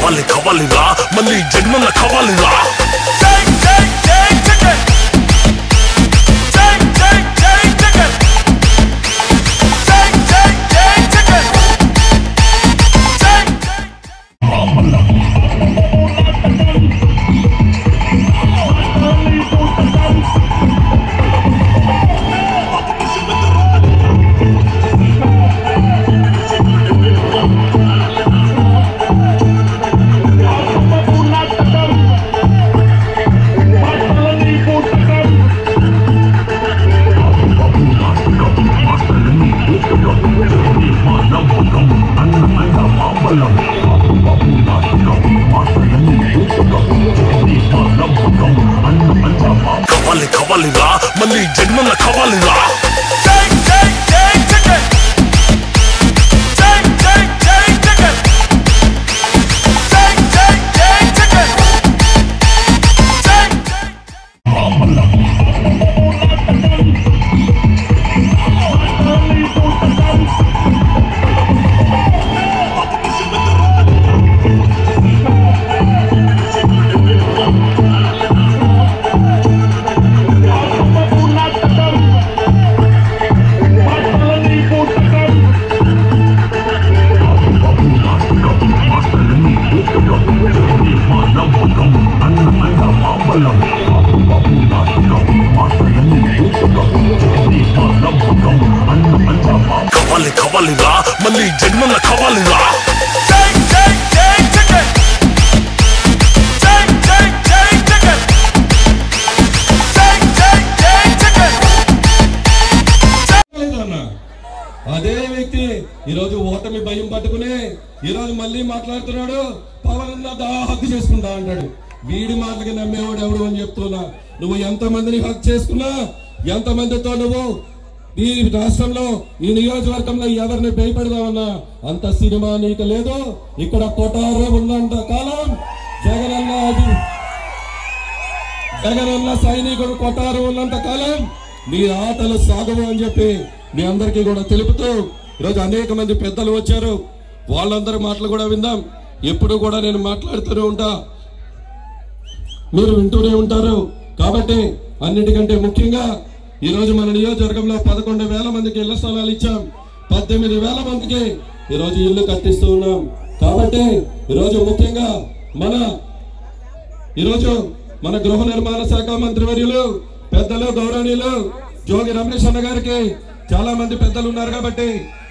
కావాలి కావాలిరా మళ్ళీ జన్మల కావాలిరా కావాలి కావాలిరా మళ్ళీ జన్మల కావాలిరా కావాలి కావాలిరా మళ్ళీ జన్మల కావాలిరా అన్న అదే వ్యక్తి ఈరోజు ఓటమి భయం పట్టుకుని ఈరోజు మళ్ళీ మాట్లాడుతున్నాడు పవన్ అన్న దా హక్కు చేసుకుంటా అంటాడు వీడి మాటలకి నమ్మేవాడు ఎవడు అని చెప్తున్నా నువ్వు ఎంత మందిని హక్ చేసుకున్నా ఎంత మందితో నువ్వు ఈ రాష్ట్రంలో ఈ నియోజకవర్గంలో ఎవరిని భయపడదామన్నా అంత సినిమా నీకు లేదు ఇక్కడ కొటారు ఉన్నంత కాలం జగనన్న అది జగనన్న సైనికుడు కొట్టారు ఉన్నంత కాలం మీ ఆటలు సాగవు అని చెప్పి మీ అందరికీ కూడా తెలుపుతూ ఈరోజు అనేక మంది పెద్దలు వచ్చారు వాళ్ళందరి మాటలు కూడా విందాం ఎప్పుడు కూడా నేను మాట్లాడుతూనే ఉంటా మీరు వింటూనే ఉంటారు కాబట్టి అన్నిటికంటే ముఖ్యంగా ఈ రోజు మన నియోజకవర్గంలో పదకొండు వేల మందికి ఇళ్ల స్థలాలు ఇచ్చాం పద్దెనిమిది వేల మందికి ఈ రోజు ఇల్లు కట్టిస్తూ ఉన్నాం కాబట్టి ఈరోజు ముఖ్యంగా మన ఈరోజు మన గృహ నిర్మాణ శాఖ మంత్రి వర్యులు పెద్దలు గౌరవనీయులు జోగి రమేష్ అన్న గారికి చాలా మంది పెద్దలు ఉన్నారు కాబట్టి